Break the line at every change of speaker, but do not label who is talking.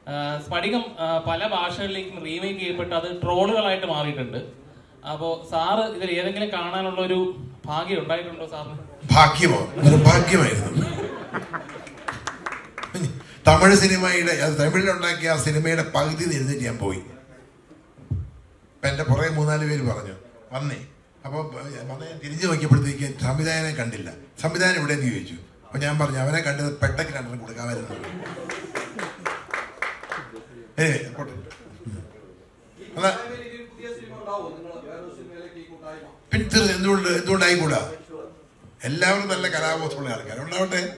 ആ, സ്ഫടികം ആ, പല ഭാഷകളിലേക്കും റീമേക്ക് ചെയ്യപ്പെട്ട് അത് ട്രോളുകളായിട്ട് മാറിയിട്ടുണ്ട് അപ്പോ സാറ് ഇതിൽ ഏതെങ്കിലും കാണാനുള്ള ഒരു ഭാഗ്യം ഉണ്ടായിട്ടുണ്ടോ സാറിന്
ഭാഗ്യമോ നിർഭാഗ്യമായിരുന്നു തമിഴ് സിനിമയുടെ അത് തമിഴിലുണ്ടാക്കിയ ആ സിനിമയുടെ പകുതി എഴുന്നേറ്റ് ഞാൻ പോയി അപ്പൊ എന്റെ പുറകെ മൂന്നാല് പേര് പറഞ്ഞു വന്നേ അപ്പൊ വന്ന് ഞാൻ തിരിഞ്ഞു നോക്കിയപ്പോഴത്തേക്ക് സംവിധായകനെ കണ്ടില്ല സംവിധാനം ഇവിടെ എന്ന് ചോദിച്ചു അപ്പൊ ഞാൻ പറഞ്ഞു അവനെ കണ്ടത് പെട്ടക്ക് രണ്ടെണ്ണം കൊടുക്കാമായിരുന്നു ഏ പോട്ടെ അതാ പിന്നെ തീർച്ചയായും എന്തുകൊണ്ട് എന്തുകൊണ്ടായിക്കൂടാ എല്ലാവരും നല്ല കലാബോധമുള്ള ആൾക്കാർ ഉണ്ടാവട്ടെ